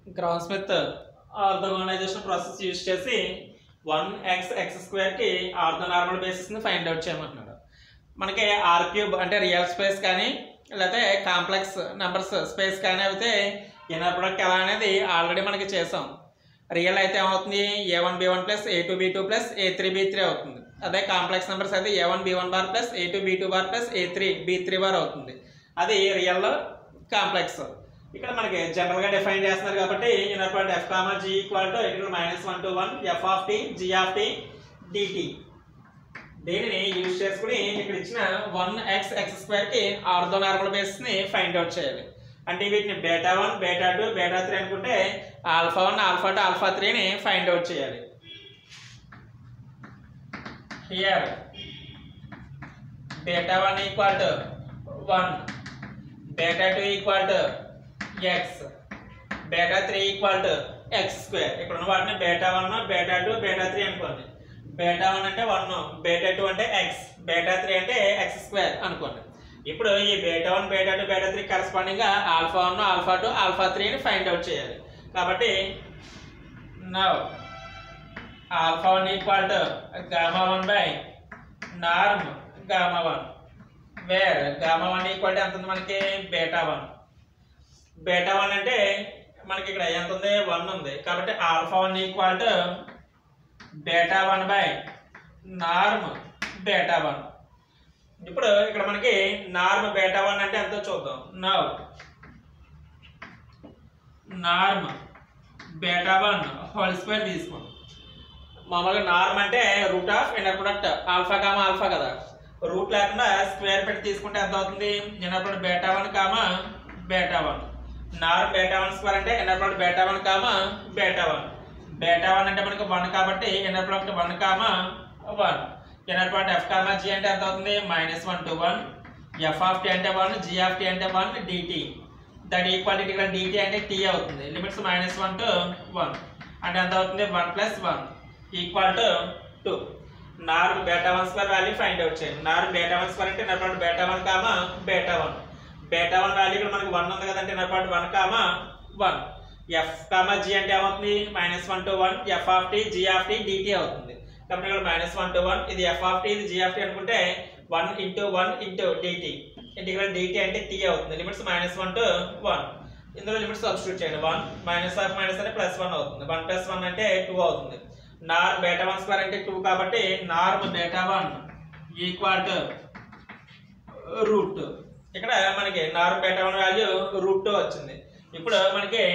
ground Schmidt orthogonalization process use చేసి one X X స్క్వేర్కి orthonormal బేసిస్ని find out చేయమంటున్నాడు మనకి ఆర్ క్యూబ్ అంటే రియల్ స్పేస్ కానీ లేకపోతే కాంప్లెక్స్ నెంబర్స్ స్పేస్ కానీ అయితే ఇన్నర్ ప్రొడక్ట్ ఎలా అనేది ఆల్రెడీ మనకి చేసాం రియల్ అయితే ఏమవుతుంది A one B one plus A two B two plus A three B three అవుతుంది అదే కాంప్లెక్స్ నెంబర్స్ అయితే A one B one bar plus A two B two bar plus A three B three bar అవుతుంది అది real complex ఇక్కడ మనకి general గా define చేస్తున్నారు కాబట్టి inner part F comma G equal to ఇక్కడ minus one to one F of T G of tea D T దీనిని use చేసుకుని ఇక్కడ ఇచ్చిన వన్ ఎక్స్ ఎక్స్ స్క్వేర్ కి ఆర్థో నార్మల్ బేస్ ని ఫైండ్ అవుట్ చేయాలి అంటే వీటిని beta one beta two beta three అనుకుంటే alpha one alpha two alpha త్రీని ఫైండ్ అవుట్ చేయాలి here beta one equal to one beta two equal to X beta three equal to x square ఇక్కడ ఉన్న వాటిని beta one beta two beta three అనుకోండి beta one అంటే one beta two అంటే x beta three అంటే x square అనుకోండి ఇప్పుడు ఈ beta one beta two beta three corresponding గా alpha one alpha two alpha త్రీని ఫైండ్ అవుట్ చేయాలి కాబట్టి now alpha one equal to gamma one by norm gamma one where gamma one equal to ఎంత ఉంది మనకి బేటా వన్ బేటా వన్ అంటే మనకి ఇక్కడ ఎంత ఉంది వన్ ఉంది కాబట్టి alpha one equal to beta one by norm beta one ఇప్పుడు ఇక్కడ మనకి నార్మ్ బేటా వన్ అంటే ఎంతో చూద్దాం now norm beta one whole square తీసుకోండి మామూలుగా నార్మ్ అంటే root of inner product alpha comma alpha కదా రూట్ లేకుండా స్క్వేర్ పెట్టి తీసుకుంటే ఎంత అవుతుంది inner product beta one comma beta one norm beta one square అంటే inner product beta one comma beta one beta one అంటే మనకి వన్ కాబట్టి inner product one comma one inner product f comma g అంటే ఎంత అవుతుంది minus one to one F of t అంటే one g of t అంటే one dt that equality ఇక్కడ dt అంటే టీ అవుతుంది limits minus one to one అంటే ఎంత అవుతుంది one plus one equal to two norm beta one square value find out చేయండి norm beta one square అంటే నర్పాటు beta one comma beta one beta one value ఇక్కడ మనకి one ఉంది కదంటే నర్పాటు one comma one f comma g అంటే ఏమవుతుంది minus one to one F of T G of tea dt అవుతుంది కాబట్టి ఇక్కడ మైనస్ వన్ టు వన్ ఇది ఎఫ్ ఆఫ్ టీ ఇది జీ ఆఫ్ టీ అనుకుంటే one into one into dt integral dt అంటే t అవుతుంది limits minus one to one ఇందులో limits substitute చేయండి వన్ మైనస్ ఆఫ్ మైనస్ అంటే ప్లస్ వన్ అవుతుంది one plus one అంటే టూ అవుతుంది నార్ బేటా వన్ స్క్వేర్ అంటే టూ కాబట్టి norm beta one equal to root ఇక్కడ మనకి norm beta one value root two వచ్చింది ఇప్పుడు మనకి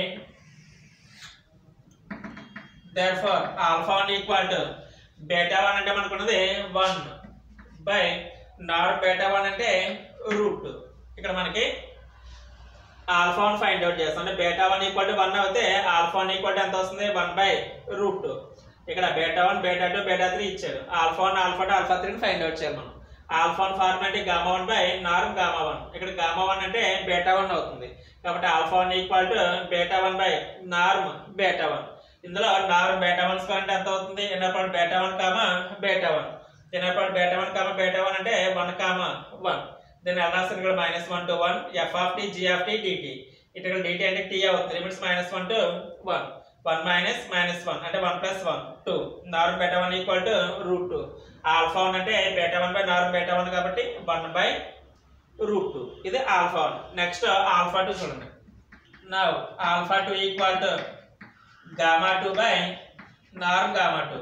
therefore alpha one equal to beta one అంటే మనకున్నది one by norm beta one అంటే రూట్ ఇక్కడ మనకి ఆల్ఫా వన్ ఫైండ్ అవుట్ చేస్తాం అంటే beta one equal to one అయితే ఆల్ఫా వన్ ఈక్వల్ టు ఎంత వస్తుంది వన్ బై రూట్ టూ ఇక్కడ beta one beta two beta three ఇచ్చాడు alpha one alpha two alpha త్రీని ఫైండ్ అవుట్ చేయాలి మనం alpha one formality gamma one by norm gamma one ఇక్కడ gamma one అంటే beta one అవుతుంది కాబట్టి alpha one equal to beta one by norm beta one ఇందులో norm beta one square అంటే ఎంత అవుతుంది inner beta one comma beta one inner beta one comma beta one అంటే one comma one దీన్ని ఎలా రాస్తారు ఇక్కడ minus one to one F of T G of tea dt ఇక్కడ డిటి అంటే టీ అవుతుంది limits minus one to one one minus minus one అంటే one plus one two norm beta one equal to root two alpha one అంటే beta one by norm beta one కాబట్టి one by root two ఇది alpha one next alpha two చూడండి నా alpha two equal to gamma two by norm gamma two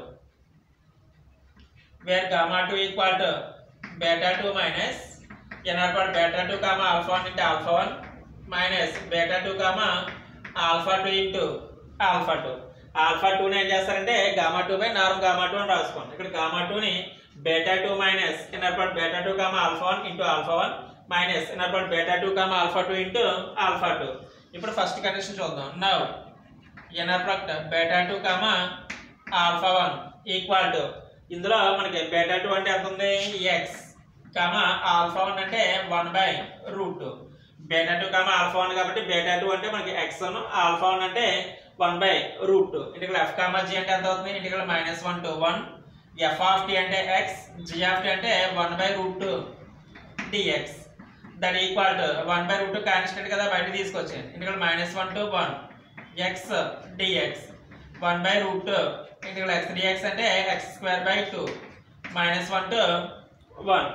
where gamma two equal to beta two minus inner part beta two comma alpha one into alpha one minus beta two comma alpha two into alpha two alpha టూని ఏం చేస్తారంటే gamma two by norm gamma two అని రాసుకోండి ఇక్కడ gamma టూని beta two minus inner part beta two comma alpha one into alpha one minus inner part beta two comma alpha two into alpha two ఇప్పుడు first condition చూద్దాం now inner product beta two comma alpha one equal to ఇందులో మనకి beta two అంటే ఎంత ఉంది x comma alpha one అంటే one by root two beta two comma alpha one కాబట్టి beta two అంటే మనకి ఎక్స్ వన్ ఆల్ఫా వన్ అంటే one by root two integral f comma g అంటే ఎంత అవుతుంది integral minus one to one F of t అంటే x g of t అంటే one by root two dx that equal to one by root two constant కదా బయట తీసుకొచ్చాను integral minus one to one x dx one by root integral x dx అంటే x square by two minus one to one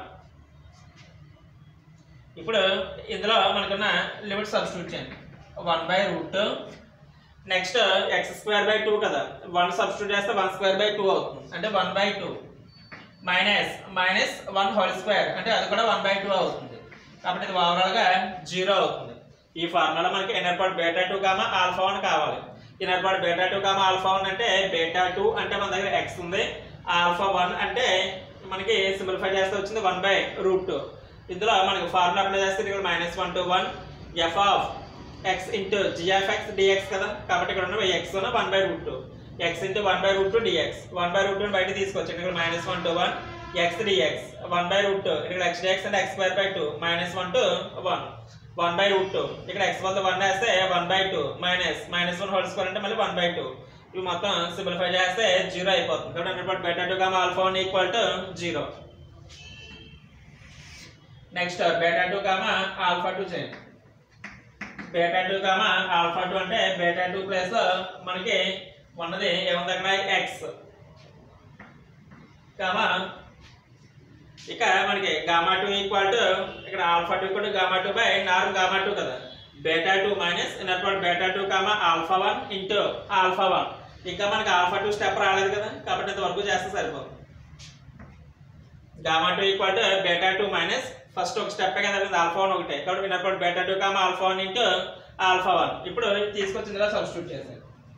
ఇప్పుడు ఇందులో మనకున్న limit substitute చేయండి one by root next x square by two కదా one substitute చేస్తే one square by two అవుతుంది అంటే one by two minus minus one whole square అంటే అది కూడా వన్ బై టూ అవుతుంది కాబట్టి ఇది ఓవరాల్గా జీరో అవుతుంది ఈ ఫార్ములా మనకి inner part beta two comma alpha one కావాలి inner part beta two comma alpha one అంటే బేటా టూ అంటే మన దగ్గర ఎక్స్ ఉంది ఆల్ఫా వన్ అంటే మనకి సింప్లిఫై చేస్తే వచ్చింది వన్ బై రూట్ టూ ఇందులో మనకి ఫార్ములా అప్లై చేస్తే ఇక్కడ minus one to one F of x into g f x dx కదా కాబట్టి ఇక్కడ ఉన్న ఎక్స్ ఉన్న one by root two x into one by root two dx one by root two బయట తీసుకొచ్చి ఇక్కడ minus one to one x dx one by root two ఇక్కడ x dx అంటే x square by two minus one to one one by root two ఇక్కడ x one one వేస్తే one by two minus minus one whole square అంటే మళ్ళీ one by two ఇవి మొత్తం simplify చేస్తే zero అయిపోతుంది కాబట్టి hundred better to comma alpha one equal to zero next beta two comma alpha two చేయండి beta two comma alpha two అంటే beta two plus మనకి ఉన్నది ఏముంది అక్కడ ఎక్స్ కామా ఇక మనకి గామా టూ ఈక్వల్ టు ఇక్కడ alpha two equal to gamma two by norm gamma two కదా beta two minus inner part beta two comma alpha one into alpha one ఇంకా మనకి ఆల్ఫా టూ స్టెప్ రాలేదు కదా కాబట్టి ఇంతవరకు చేస్తే సరిపోతుంది gamma two equal to beta two minus first ఒక స్టెప్ కదా ఆల్ఫా వన్ ఒకటే కాబట్టి inner part beta two comma alpha one into alpha one ఇప్పుడు తీసుకొచ్చి ఇందులో సబ్స్టిట్యూట్ చేశాను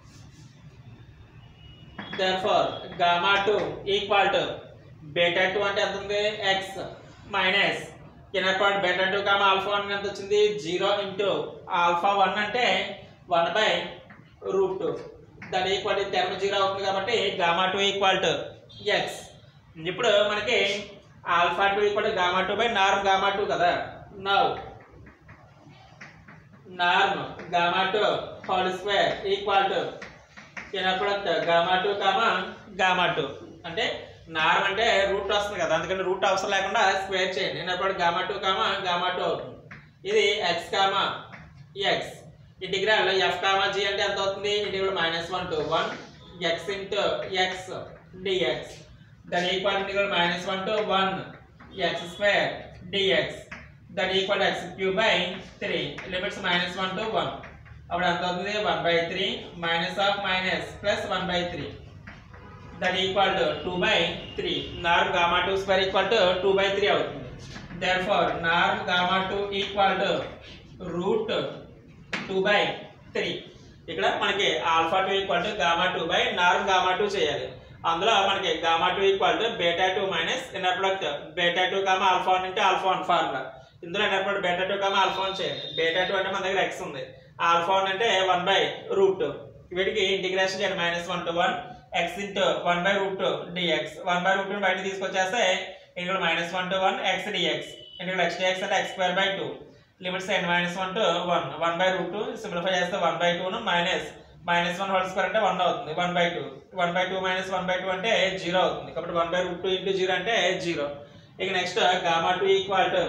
therefore gamma 2 equal to beta 2 అంటే ఎంత ఉంది x minus inner part beta 2 comma alpha 1 ఎంత వచ్చింది 0 ఇంటూ ఆల్ఫా 1 అంటే 1 బై రూట్ 2 దాని ఈక్వల్ టు టర్మ్ 0 అవుతుంది కాబట్టి గామా 2 ఈక్వల్ టు x ఇప్పుడు మనకి alpha 2 equal to gamma 2 by norm gamma 2 కదా now norm gamma 2 whole square equal to inner product gamma two comma gamma two అంటే norm అంటే root వస్తుంది కదా అందుకని రూట్ అవసరం లేకుండా స్క్వేర్ చేయండి inner product gamma two comma gamma two అవుతుంది ఇది x comma x integral f comma g అంటే ఎంత అవుతుంది integral minus one to one x into x dx దాని equal integral minus one to one x square dx దాని equal x cube by three limits minus one to one అప్పుడు ఎంత అవుతుంది one by three minus of minus plus one by three that equal to two by three norm gamma two square equal to two by three అవుతుంది therefore norm gamma two equal to root two by three ఇక్కడ మనకి alpha two equal to gamma two by norm gamma two చేయాలి అందులో మనకి gamma two equal to beta two minus inner product beta two comma alpha one అంటే alpha one formula ఇందులో inner product beta two comma alpha one చేయాలి beta two అంటే మన దగ్గర x ఉంది ఆల్ఫా వన్ అంటే వన్ బై రూట్ వీటికి integration చేయండి minus one to one x into one by root two dx one by root బయట తీసుకొచ్చేస్తే ఇక్కడ minus one to one x dx ఇక్కడ ఎక్స్ డిఎక్స్ అంటే x square by two limits and minus one to one one by root two simplify చేస్తే one by టూను minus minus one whole square అంటే one అవుతుంది one by two one by two minus one by two అంటే zero అవుతుంది కాబట్టి one by root two into zero అంటే zero ఇక next gamma two equal to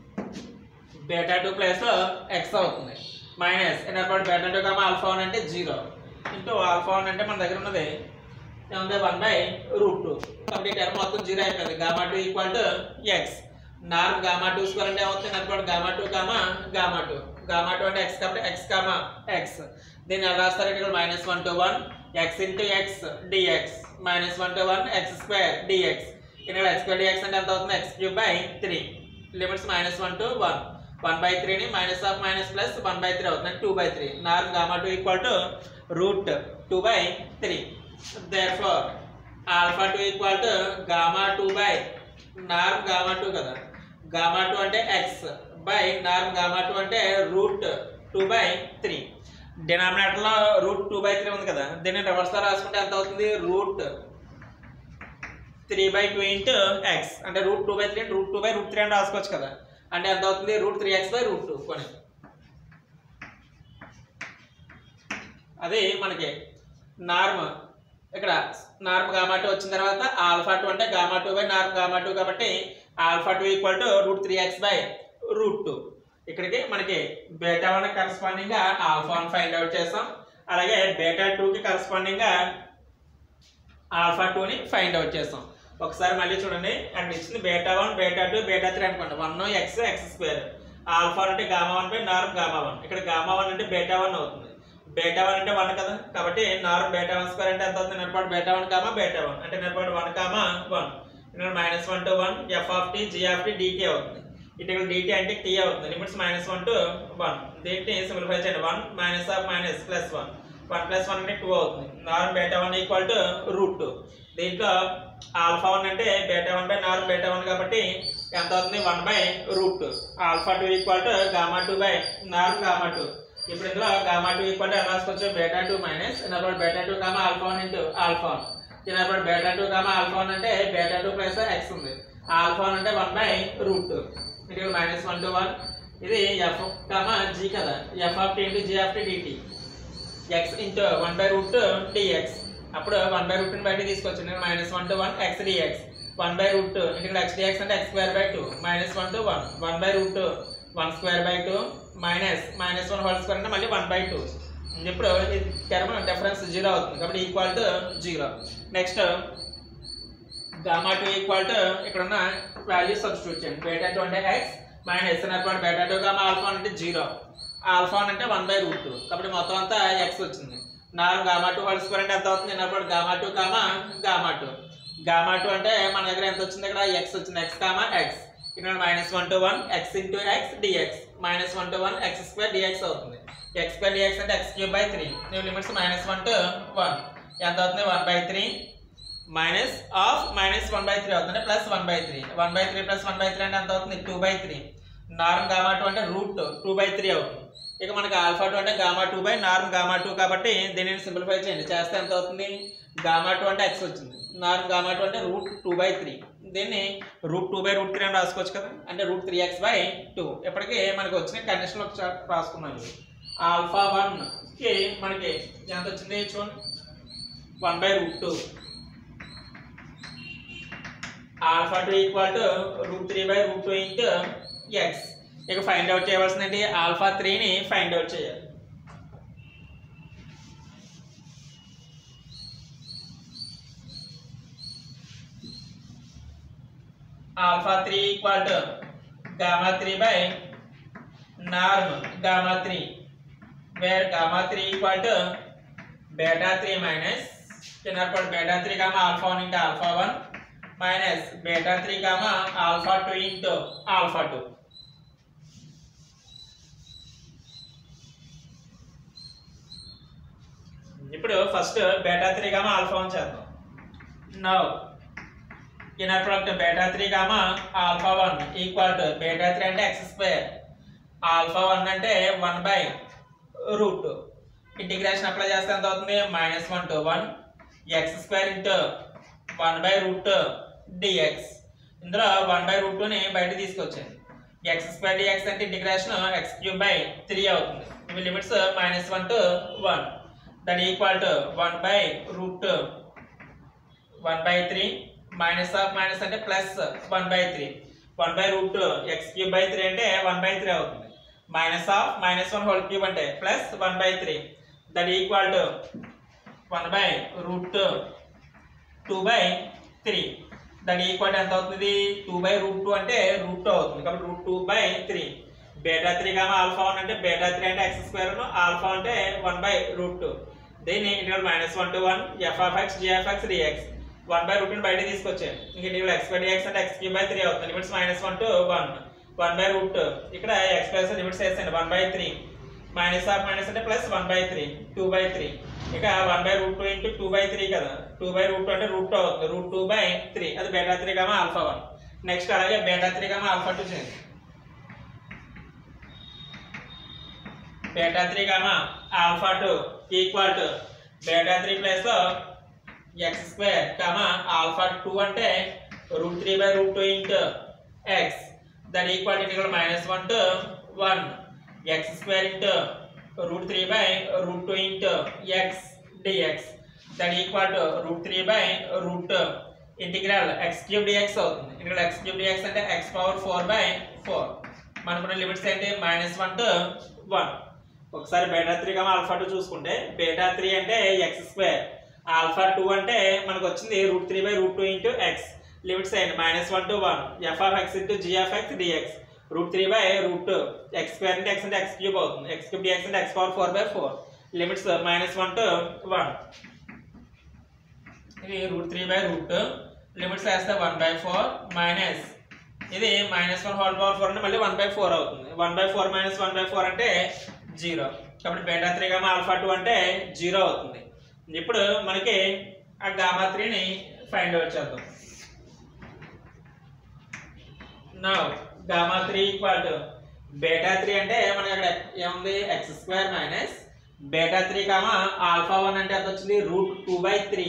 beta two plus x అవుతుంది minus ఎనర్పాటు beta two comma alpha one అంటే zero into alpha one అంటే మన దగ్గర ఉన్నది ఏముంది వన్ బై రూట్ టూ కాబట్టి ఈ టర్మ్ మొత్తం జీరో అయిపోయింది gamma two equal to x norm gamma two square అంటే ఏమవుతుంది ఎనర్పాటు gamma two comma gamma two gamma two అంటే ఎక్స్ కాబట్టి ఎక్స్ కామా ఎక్స్ దీన్ని ఎలా రాస్తారు ఇక్కడ minus one to one x into x dx minus one to one x square dx ఇక్కడ ఎక్స్ స్క్వేర్ డిఎక్స్ అంటే ఎంత అవుతుంది x cube by three limits minus one to one one by త్రీని minus of minus plus one by three అవుతుంది two by three norm gamma two equal to root two by three therefore alpha two equal to gamma two by norm gamma two కదా gamma two అంటే x by norm gamma two అంటే root two by three డినామినేటర్లో root two by three ఉంది కదా దీన్ని రివర్స్లో రాసుకుంటే ఎంత అవుతుంది root three by two into x అంటే root two by three root two by root three అని రాసుకోవచ్చు కదా అంటే ఎంత అవుతుంది root three x by root two కొని అది మనకి నార్మ్ ఇక్కడ నార్మ్ గామా టూ వచ్చిన తర్వాత ఆల్ఫా టూ అంటే gamma two by norm gamma two కాబట్టి alpha two equal to root three x by root two ఇక్కడికి మనకి బేటా వన్ కరస్పాండింగ్ గా ఆల్ఫా వన్ ఫైండ్ అవుట్ చేస్తాం అలాగే బేటా టూకి కరస్పాండింగ్గా ఆల్ఫా టూని ఫైండ్ అవుట్ చేస్తాం ఒకసారి మళ్ళీ చూడండి అక్కడ ఇచ్చింది beta one beta two beta three అనుకోండి one X X square alpha అంటే gamma one by norm gamma one ఇక్కడ గామా వన్ అంటే బేటా వన్ అవుతుంది బేటా వన్ అంటే వన్ కదా కాబట్టి నార్మ్ బేటా వన్ స్క్వేర్ అంటే ఎంత అవుతుంది నెట్పాటు beta one comma beta one అంటే నెట్పాటు వన్ కామా వన్ ఇక్కడ minus one to one F of T G of t dt అవుతుంది ఇటు ఇక్కడ డిటీ అంటే టీ అవుతుంది limits minus one to one దీంట్లో సింప్లిఫై చేయండి one minus of minus plus one one plus one అంటే two అవుతుంది norm beta one equal to root two దీంట్లో ఆల్ఫా వన్ అంటే beta one by norm beta one కాబట్టి ఎంత అవుతుంది one by root two alpha two equal to gamma two by norm gamma two ఇప్పుడు ఇందులో gamma two equal to ఎలా రాసుకోవచ్చు beta two minus ఇన్నప్పుడు beta two gamma alpha one into alpha one ఇన్నప్పుడు beta two gamma alpha one అంటే beta two plus x ఉంది alpha one అంటే one by root two ఇది మైనస్ వన్ టు వన్ ఇది f comma g కదా f of t into g of t dt x into one by root dx అప్పుడు one by root బయట తీసుకొచ్చు నేను minus one to one x dx one by root ఇక్కడ x dx అంటే x square by two minus one to one one by root one square by two minus minus one whole square అంటే మళ్ళీ one by two ఇప్పుడు term difference zero అవుతుంది కాబట్టి equal to zero next gamma two equal to ఇక్కడ ఉన్న value substitute చేయండి beta two అంటే x minus అనమాట బేటా టూ గామా ఆల్ఫా అంటే జీరో ఆల్ఫా అంటే వన్ బై రూట్ టూ కాబట్టి మొత్తం అంతా ఎక్స్ వచ్చింది నాలుగు గామా టూ హోల్ స్క్వేర్ అంటే ఎంత అవుతుంది అన్నప్పుడు gamma two comma gamma two gamma two అంటే మన దగ్గర ఎంత వచ్చింది ఇక్కడ ఎక్స్ వచ్చింది ఎక్స్ కామా ఎక్స్ ఇక్కడ minus one to one x into x dx minus one to one x square dx అవుతుంది ఎక్స్ స్క్వేర్ డిఎక్స్ అంటే ఎక్స్ క్యూబ్ బై త్రీ నువ్వు limits minus one to one ఎంత అవుతుంది one by three minus of minus one by three అవుతుంది plus one by three one by three plus one by three అంటే ఎంత అవుతుంది two by three norm gamma two అంటే root two by three అవుతుంది ఇక మనకి ఆల్ఫా టూ అంటే gamma two by norm gamma two కాబట్టి దీనిని సింప్లిఫై చేయండి చేస్తే ఎంత అవుతుంది గామా టూ అంటే ఎక్స్ వచ్చింది నార్మ్ గామా టూ అంటే రూట్ టూ బై త్రీ దీన్ని root two by root three అని రాసుకోవచ్చు కదా అంటే root three x by two ఇప్పటికీ మనకి వచ్చిన కండిషన్ ఒక చార్ట్ రాసుకున్నాం ఇది ఆల్ఫా వన్కి మనకి ఎంత వచ్చింది చూడండి one by root two alpha two equal to root three by root two into x ఇక ఫైండ్ అవుట్ చేయవలసింది ఆల్ఫా త్రీని ఫైండ్ అవుట్ చేయాలి alpha three equal to gamma three by norm gamma three where gamma three equal to beta three minus చిన్నప్పుడు beta three comma alpha one into alpha one minus beta three comma alpha two into alpha two ఇప్పుడు first beta three comma alpha one చేద్దాం now inner product beta three comma alpha one equal to beta three అంటే x square alpha one అంటే one by root integration apply చేస్తే ఎంత అవుతుంది minus one to one x square into one by root dx ఇందులో one by root ని బయట తీసుకొచ్చాను x square dx అంటే integration x cube by three అవుతుంది ఇవి limits minus one to one that equal to one by root one by three minus of minus అంటే plus one by three one by root x cube by three అంటే one by three అవుతుంది minus of minus one whole cube అంటే plus one by three that equal to one by root two by three that equal ఎంత అవుతుంది two by root two అంటే root two అవుతుంది కాబట్టి root two by three beta three comma alpha one అంటే beta three అంటే x square alpha అంటే one by root two దీన్ని integral minus one to one F of x g of x dx one by root బయట తీసుకొచ్చాను ఇంక integral x by dx అంటే x cube by three అవుతుంది limits minus one to one one by root ఇక్కడ x plus limits వేస్తాను one by three minus of minus అంటే plus one by three two by three ఇక one by root two into two by three కదా two by root two అంటే root two అవుతుంది root two by three అది beta three comma alpha one next అలాగే beta three comma alpha two చేయండి beta three comma alpha two equal to beta three plus x square comma alpha two అంటే root three by root two into x దాని equal integral minus one to one x square into root three by root two into x dx దాని equal to root three by root integral x cube dx అవుతుంది integral x cube dx అంటే x power four by four మనకున్న limits ఏంటి minus one to one ఒకసారి beta three comma alpha two చూసుకుంటే beta three అంటే x square alpha two అంటే మనకు వచ్చింది root three by root two into x limits అయ్యండి minus one to one F of x into g of x dx root three by root two x square అంటే x అంటే x cube అవుతుంది x cube dx అంటే x power four by four limits minus one to one ఇది root three by root two limits వేస్తే one by four minus ఇది minus one whole power four అంటే మళ్ళీ one by four అవుతుంది one by four minus one by four అంటే zero కాబట్టి beta three gamma alpha two అంటే zero అవుతుంది ఇప్పుడు మనకి ఆ గామా త్రీని ఫైండ్ అవుట్ చేద్దాం నా gamma three equal to beta three అంటే మనకి అక్కడ ఏముంది x square minus beta three comma alpha one అంటే ఎంత వచ్చింది root two by three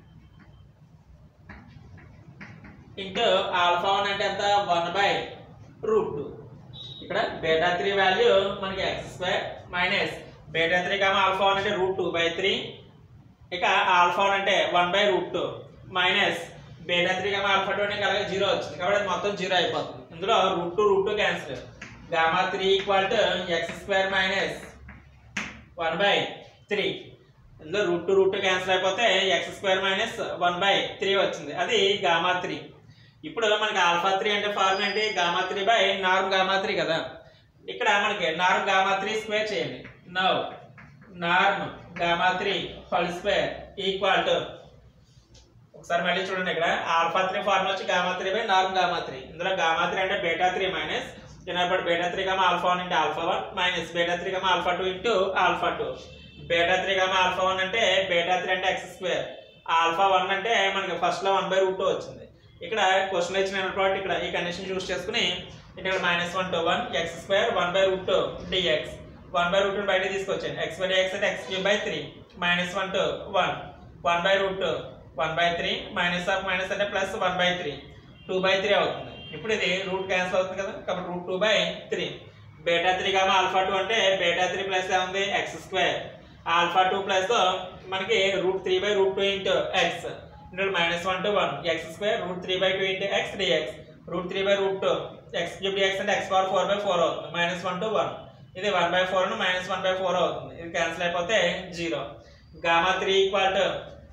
into alpha one అంటే ఎంత వన్ బై రూట్ టూ ఇక్కడ బేటా త్రీ వాల్యూ మనకి x square minus beta three comma alpha one అంటే రూట్ టూ బై త్రీ ఇక alpha one అంటే one by root two minus beta three comma alpha two అంటే అలాగే zero వచ్చింది కాబట్టి అది మొత్తం జీరో అయిపోతుంది ఇందులో root two root two cancel gamma three equal to x square minus one by three ఇందులో root two root two cancel అయిపోతే x square minus one by three వచ్చింది అది గామా త్రీ ఇప్పుడు మనకి ఆల్ఫా త్రీ అంటే form ఏంటి gamma three by norm gamma three కదా ఇక్కడ మనకి నార్మ్ గామా త్రీ స్క్వేర్ చేయండి now norm gamma three whole square equal to ఒకసారి మళ్ళీ చూడండి ఇక్కడ ఆల్ఫా త్రీ ఫార్ములా వచ్చి gamma three by norm gamma three ఇందులో గామా త్రీ అంటే బేటా త్రీ మైనస్ చిన్నప్పుడు beta three gamma alpha one into alpha one minus beta three gamma alpha two into alpha two beta three gamma alpha one అంటే beta three అంటే x square alpha one అంటే మనకి first లో one by root two వచ్చింది ఇక్కడ question ఇచ్చిన product ఇక్కడ ఈ కండిషన్ చూస్ చేసుకుని ఇక్కడ minus one to one x square one by root two dx one by root బయట తీసుకొచ్చాను ఎక్స్ బై ఎక్స్ అంటే x cube by three minus one to one one by root two one by three minus of minus అంటే plus one by three two by three అవుతుంది ఇప్పుడు ఇది root cancel అవుతుంది కదా కాబట్టి root two by three beta three comma alpha two అంటే beta three plus ఏముంది x square alpha two plus మనకి root three by root two into x into minus one to one x square root three by two into x dx root three by root two x cube dx అంటే x power four by four అవుతుంది minus one to one ఇది one by four minus one by four అవుతుంది ఇది cancel అయిపోతే zero gamma three equal to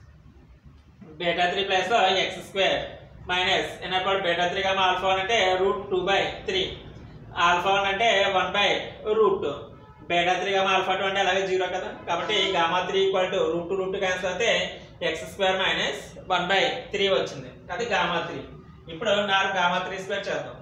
beta three plus x square minus ఎన్నప్పుడు beta three gamma alpha one అంటే root two by three alpha one అంటే one by root two beta three gamma alpha two అంటే అలాగే zero కదా కాబట్టి gamma three equal to root two root two cancel అయితే x square minus one by three వచ్చింది అది gamma three ఇప్పుడు నాలుగు గామా త్రీ స్క్వేర్ చేద్దాం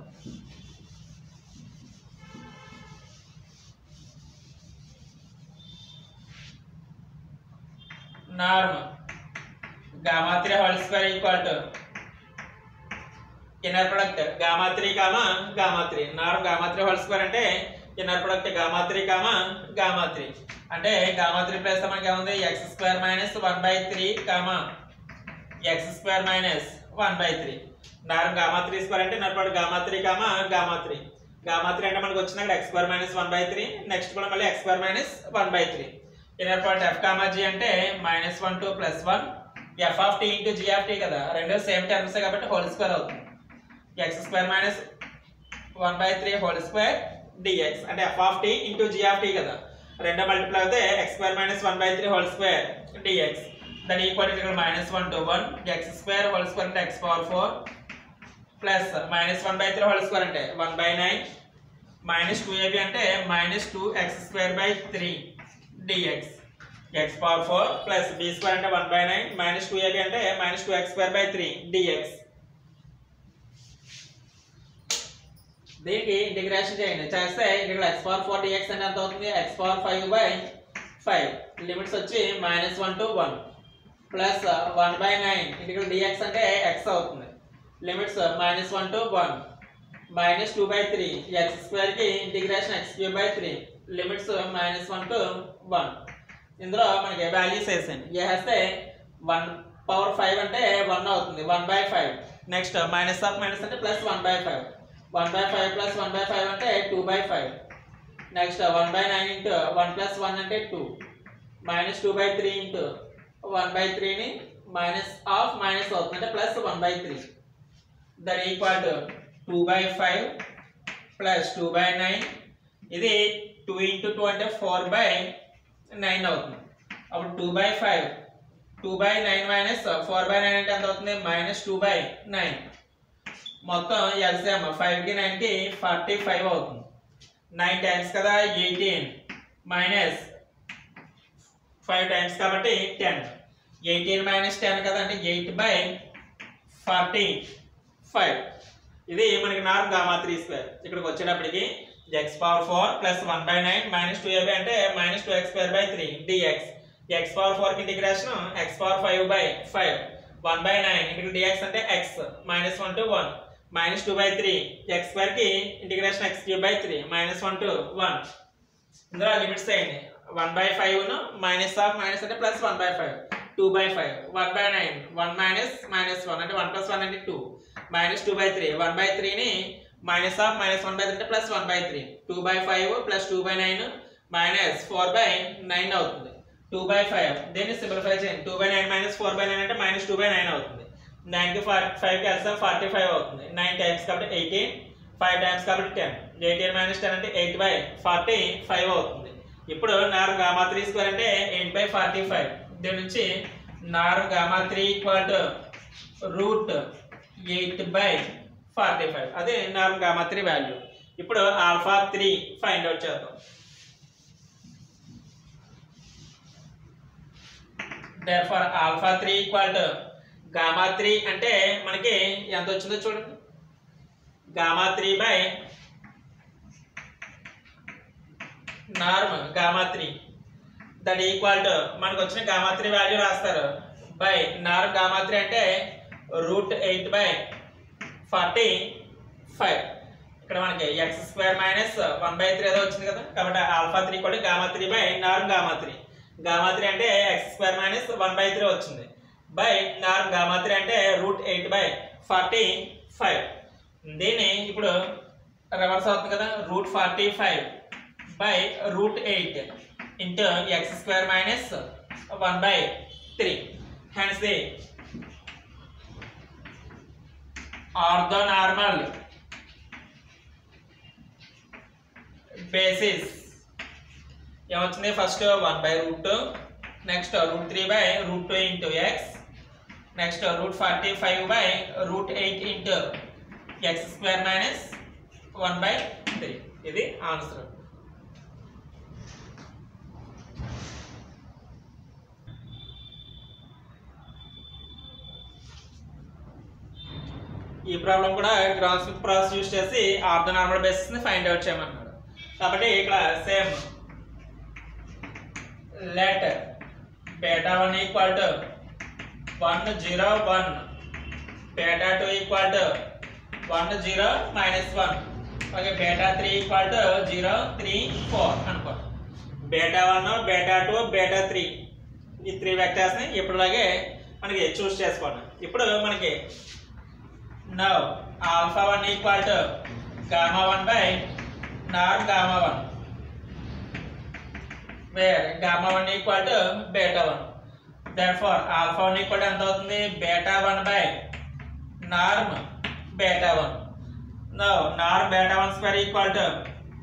norm gamma three whole square equal to inner product gamma three comma gamma three norm gamma three whole square అంటే inner product gamma three comma gamma three అంటే gamma three plus మనకి ఏముంది x square minus one by three comma x square minus one by three norm gamma three square అంటే inner product gamma three comma gamma three gamma three అంటే మనకు వచ్చిన x square minus one by three next కూడా మళ్ళీ x square minus one by three inner part F comma g అంటే minus one two plus one F of t into g of t కదా రెండు same terms కాబట్టి whole square అవుతుంది x square minus one by three whole square dx అంటే f of t into g of t కదా రెండో multiply అయితే x square minus one by three whole square dx దాని equal ఇక్కడ minus one to one x square whole square అంటే x power four plus minus one by three whole square అంటే one by nine minus two a b అంటే minus two x square by three dx x power four plus b square అంటే one by nine minus two a b అంటే minus two x square by three dx దీనికి integration చేయండి చేస్తే ఇక్కడ X power four dx అంటే ఎంత అవుతుంది x power five by five limits వచ్చి minus one to one plus one by nine ఇక్కడ డిఎక్స్ అంటే ఎక్స్ అవుతుంది limits minus one to one minus two by three x స్క్వేర్కి integration x cube by three limits minus one to one ఇందులో మనకి values వేసాను ఏ వేస్తే one power five అంటే వన్ అవుతుంది one by five next minus of minus అంటే plus one by five one by five plus one by five అంటే two by five next one by nine into one plus one అంటే two minus two by three into one by త్రీని minus of minus అవుతుంది అంటే plus one by three that equal to two by five plus two by nine ఇది two into two అంటే four by nine అవుతుంది అప్పుడు two by five two by nine minus four by nine అంటే ఎంత అవుతుంది minus two by nine మొత్తం LCM ఫైవ్కి నైన్కి ఫార్టీ ఫైవ్ అవుతుంది నైన్ టైమ్స్ కదా ఎయిటీన్ మైనస్ ఫైవ్ టైమ్స్ కాబట్టి టెన్ ఎయిటీన్ మైనస్ టెన్ కదా అంటే ఎయిట్ బై ఫార్టీ ఫైవ్ ఇది మనకి నార్మ్ గామా త్రీ స్క్వేర్ ఇక్కడికి వచ్చేటప్పటికి x power four plus one by nine minus two a b అంటే minus two x square by three dx x power four కి integration x power five by five one by nine ఇంటికి dx అంటే x minus one to one minus two by three x square కి integration x cube by three minus one to one ఇందులో limits అయ్యింది one by five minus of minus అంటే plus one by five two by five one by nine one minus minus one అంటే one plus one అంటే two minus two by three one by త్రీని minus of minus one by three అంటే plus one by three two by five plus two by nine minus four by nine అవుతుంది two by five దీన్ని simplify చేయండి two by nine minus four by nine అంటే minus two by nine అవుతుంది నైన్కి ఫైవ్కి వెళ్తాం forty five అవుతుంది nine times కాబట్టి ఎయిటీన్ ఫైవ్ టైమ్స్ కాబట్టి టెన్ ఎయిటీన్ మైనస్ టెన్ అంటే ఎయిట్ బై ఫార్టీ ఫైవ్ అవుతుంది ఇప్పుడు నార్ గామా త్రీ స్క్వేర్ అంటే ఎయిట్ బై ఫార్టీ ఫైవ్ దీని నుంచి norm gamma three equal to root eight by forty five అదే norm gamma three value ఇప్పుడు alpha three find out చేద్దాం therefore alpha three equal to gamma three అంటే మనకి ఎంత వచ్చిందో చూడండి gamma three by norm gamma three that equal to మనకు వచ్చిన గామా త్రీ వాల్యూ రాస్తారు బై నార్మ్ గామా త్రీ అంటే root eight by forty five ఇక్కడ మనకి x square minus one by three ఏదో వచ్చింది కదా కాబట్టి ఆల్ఫా త్రీ కూడా gamma three by norm gamma three gamma three అంటే x square minus one by three వచ్చింది బై నార్మ్ గామా త్రీ అంటే root eight by forty five దీన్ని ఇప్పుడు రివర్స్ అవుతుంది కదా root forty five by root eight into x square minus one by three hence the orthonormal basis ఏమొచ్చింది first one by root two next root three by root two into x next root forty five by root eight into x square minus one by three ఇది answer ఈ problem కూడా Gram's process use చేసి orthonormal basis ని find out చేయమన్నాడు కాబట్టి ఇక్కడ same let beta one equal to one zero one beta two equal to one zero minus one okay beta three equal to zero three four అనుకో beta one beta two beta three ఈ three వెక్టర్స్ని ఇప్పుడులాగే మనకి choose చేసుకోండి ఇప్పుడు మనకి now alpha one equal to gamma one by norm gamma one where gamma one equal to beta one therefore alpha one equal ఎంత అవుతుంది beta one by norm beta one now norm beta one square equal to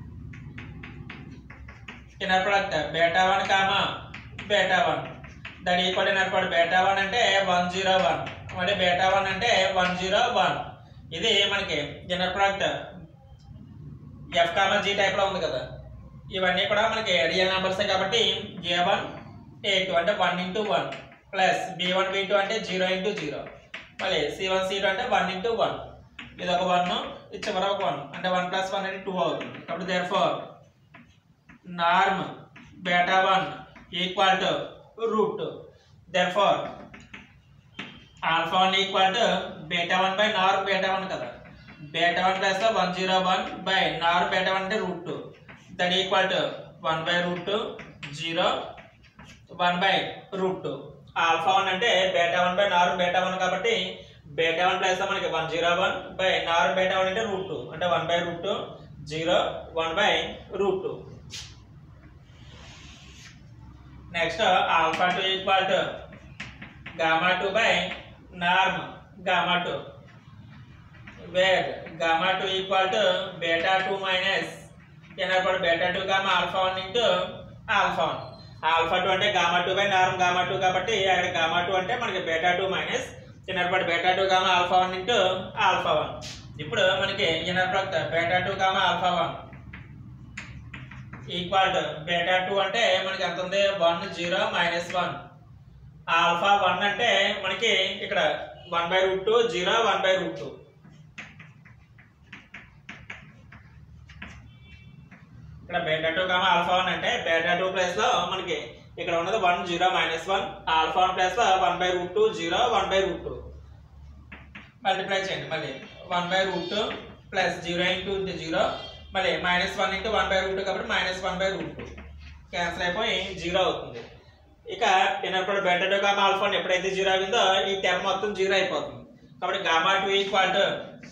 inner product beta one comma beta one దాని equal inner product beta one అంటే one zero one మళ్ళీ beta one అంటే one zero one ఇది మనకి inner product f comma g టైప్లో ఉంది కదా ఇవన్నీ కూడా మనకి రియల్ నెంబర్సే కాబట్టి ఏ వన్ ఏ టూ అంటే one into one plus B one B two అంటే జీరో ఇంటూ జీరో మళ్ళీ సి వన్ సి టూ అంటే వన్ ఇంటూ వన్ ఇది ఒక వన్ ఇది చివర ఒక వన్ అంటే వన్ ప్లస్ వన్ అంటే టూ అవుతుంది కాబట్టి therefore norm beta one equal to root two therefore alpha one equal to beta one by norm beta one కదా beta one plus one zero one by norm beta one అంటే root two that equal to one by root two zero one by root two alpha one అంటే beta one by norm beta one కాబట్టి beta one plus మనకి one zero one by norm beta one అంటే root two అంటే one by root two zero one by root two next alpha two equal to gamma two by norm gamma two where gamma two equal to beta two minus ఎన్ కూడా beta two gamma alpha one into alpha one alpha two అంటే gamma two by norm gamma two కాబట్టి అక్కడ gamma two అంటే మనకి beta two minus inner part beta two gamma alpha one into alpha one ఇప్పుడు మనకి inner product beta two gamma alpha one equal to beta two అంటే మనకి ఎంత ఉంది one zero minus one alpha one అంటే మనకి ఇక్కడ one by root two zero one by root two ఇక్కడ beta two comma alpha one అంటే beta two place లో మనకి ఇక్కడ ఉన్నది one zero minus one alpha one place లో one by root two zero one by root two multiply చేయండి మళ్ళీ one by root two plus zero into into zero మళ్ళీ minus one into one by root two కాబట్టి minus one by root two cancel అయిపోయి zero అవుతుంది ఇక ఇన్నప్పుడు beta two gamma alpha one ఎప్పుడైతే zero అయిందో ఈ టర్మ్ మొత్తం జీరో అయిపోతుంది కాబట్టి గామా టూ ఈక్వల్ టు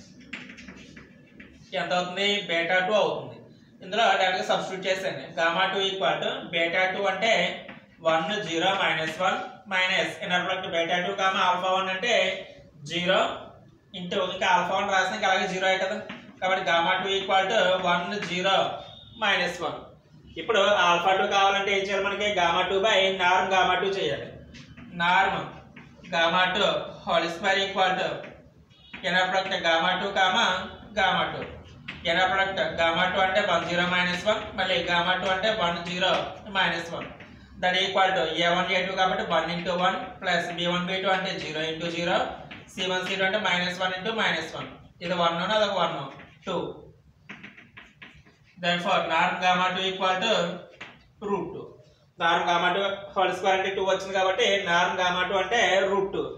ఎంత అవుతుంది బేటా టూ అవుతుంది ఇందులో డైరెక్ట్గా సబ్స్టిట్యూట్ చేసండి gamma two equal to beta two అంటే one zero minus one minus inner product beta two gamma alpha one అంటే జీరో ఇంటూ ఇంకా ఆల్ఫా వన్ రాసిన ఇంకా అలాగే జీరో అయ్యి కదా కాబట్టి gamma two equal to one zero minus one ఇప్పుడు ఆల్ఫా టూ కావాలంటే ఏం చేయాలి మనకి gamma two by norm gamma two చేయాలి norm gamma two whole square equal to inner product gamma two comma gamma two inner product gamma two అంటే one zero minus one మళ్ళీ gamma two అంటే one zero minus one that equal to A one A two కాబట్టి one into one plus B one B two అంటే zero into zero C one C two అంటే minus one into minus one ఇది one అదొక one two therefore norm gamma 2 equal to root 2 norm gamma 2 whole square అంటే 2 వచ్చింది కాబట్టి norm gamma 2 అంటే root 2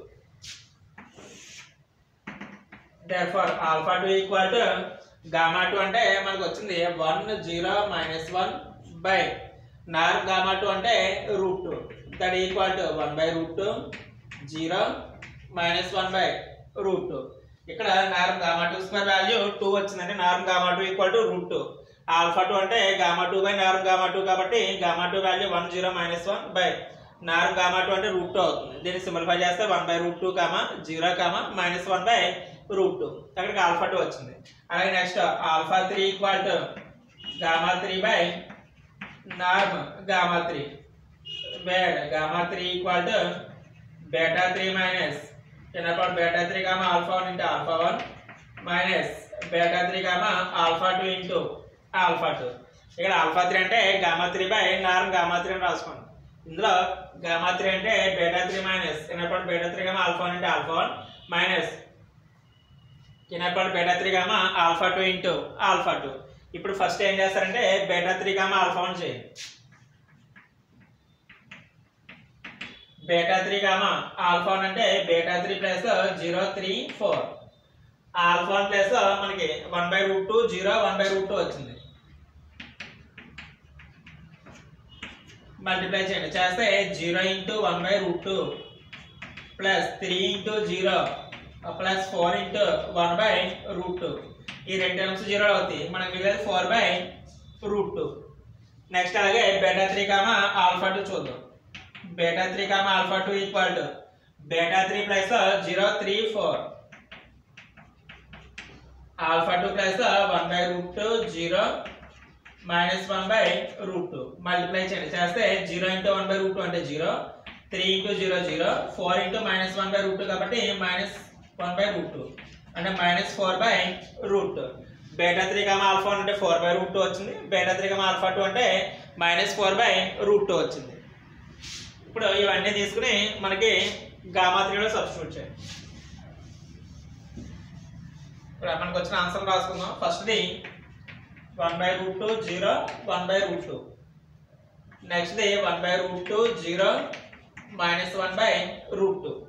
therefore alpha 2 equal to gamma 2 అంటే మనకు వచ్చింది 1 0 minus 1 by norm gamma 2 అంటే root 2 that equal to 1 by root 2 0 minus 1 by root 2 ఇక్కడ norm gamma two square value two వచ్చిందంటే norm gamma two equal to root two alpha two అంటే gamma two by norm gamma two కాబట్టి gamma two value one zero minus one by norm gamma two అంటే root two అవుతుంది దీన్ని simplify చేస్తే one by root two comma zero comma minus one by root two అక్కడికి alpha two వచ్చింది అలాగే next alpha three equal to gamma three by norm gamma three బేడ్ gamma three equal to beta three minus చిన్నప్పుడు beta three comma alpha one into alpha one minus beta three comma alpha two into alpha two ఇక్కడ alpha three అంటే gamma three by norm gamma three అని రాసుకోండి ఇందులో gamma three అంటే beta three minus చిన్నప్పుడు beta three comma alpha one into alpha one minus చిన్నప్పుడు beta three comma alpha two into alpha two ఇప్పుడు first ఏం చేస్తారంటే beta three comma alpha one చేయండి beta three comma alpha one అంటే beta three plus zero three four alpha one plus మనకి one by root two zero one by root two వచ్చింది multiply చేయండి చేస్తే zero into one by root two plus three into zero plus four into one by root two ఈ రెండు terms zero అవుతాయి మనకి మిగిలేదు four by root two next అలాగే beta three comma alpha two చూద్దాం beta three comma alpha two equal to beta three plus zero three four alpha two plus one by root two zero minus one by root two multiply చేయండి చేస్తే zero into one by root two అంటే zero three into zero zero four into minus one by root two కాబట్టి minus one by root two అంటే minus four by root two beta three comma alpha అంటే four by root two వచ్చింది beta three comma alpha two అంటే minus four by root two వచ్చింది ఇప్పుడు ఇవన్నీ తీసుకుని మనకి గామా త్రీలో సబ్స్టిట్యూట్ చేయండి ఇప్పుడు మనకు వచ్చిన ఆన్సర్ రాసుకుందాం ఫస్ట్ది one by root two zero one by root two నెక్స్ట్ది one by root two zero minus one by root two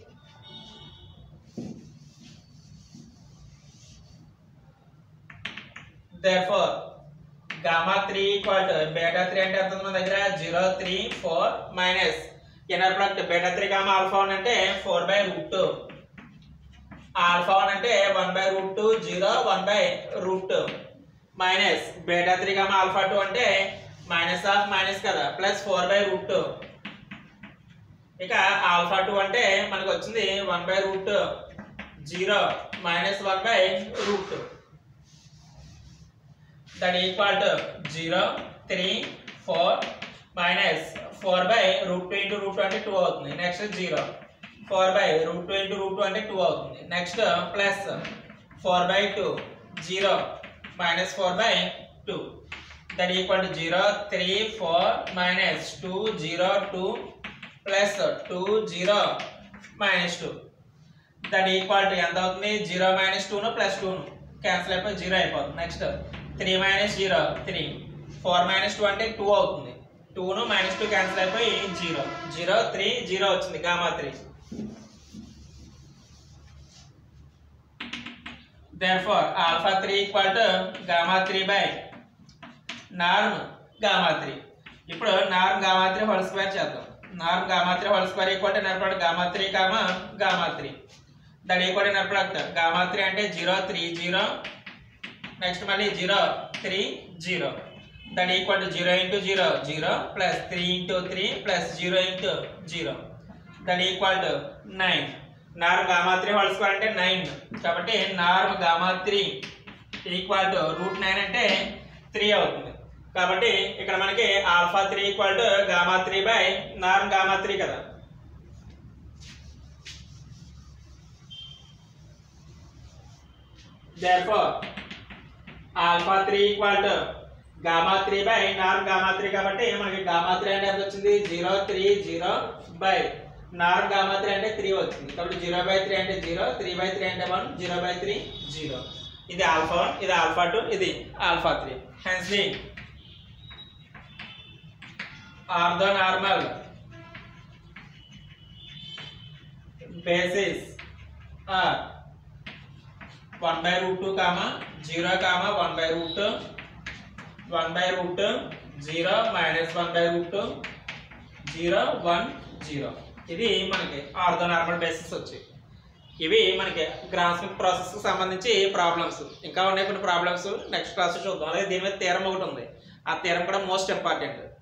therefore gamma 3 equal to beta 3 అంటే ఎంత ఉంది మన దగ్గర 0 3 4 minus inner product beta 3 gamma alpha 1 అంటే 4 by root 2 alpha 1 అంటే 1 by root 2 0 1 by root 2 minus beta 3 gamma alpha 2 అంటే minus of minus కదా plus 4 by root 2 ఇక ఆల్ఫా 2 అంటే మనకు వచ్చింది 1 by root 0 minus 1 by root 2 that equal to zero three four minus four by root two into root two అంటే two అవుతుంది next zero four by root two into root two అంటే two అవుతుంది next plus four by two zero minus four by two that equal to zero three four minus two zero two plus two zero minus two that equal to ఎంత అవుతుంది zero minus టూను plus టూను cancel అయిపోయి zero అయిపోతుంది next three minus zero three four minus two అంటే two అవుతుంది టూను minus two cancel అయిపోయి జీరో జీరో త్రీ జీరో వచ్చింది gamma three therefore alpha 3 equal to gamma 3 by norm gamma 3 ఇప్పుడు norm gamma three whole square చేద్దాం norm gamma three whole square equal to inner product gamma three comma gamma three that equal to inner product gamma three అంటే zero three zero next మళ్ళీ zero three zero that equal to zero into zero zero plus three into three plus zero into zero that equal to nine norm gamma three whole square అంటే nine కాబట్టి norm gamma three equal to root nine అంటే three అవుతుంది కాబట్టి ఇక్కడ మనకి alpha three equal to gamma three by norm gamma three కదా therefore alpha three equal to gamma three by norm gamma three కాబట్టి మనకి గామా త్రీ అంటే ఎంత వచ్చింది zero three zero by norm gamma three అంటే త్రీ వచ్చింది కాబట్టి zero by three అంటే జీరో త్రీ బై త్రీ అంటే one zero by three zero ఇది ఆల్ఫా వన్ ఇది ఆల్ఫా టూ ఇది alpha three hence the orthonormal basis are one by root two comma zero comma one by root one by root zero minus one by root zero one zero ఇది మనకి ortho orthonormal basis వచ్చాయి ఇవి మనకి గ్రాస్మిక్ process కి సంబంధించి problems ఇంకా ఉన్నాయి కొన్ని ప్రాబ్లమ్స్ నెక్స్ట్ క్లాస్ చూద్దాం అలాగే దీని మీద తీరం ఒకటి ఉంది ఆ తీరం కూడా మోస్ట్ ఇంపార్టెంట్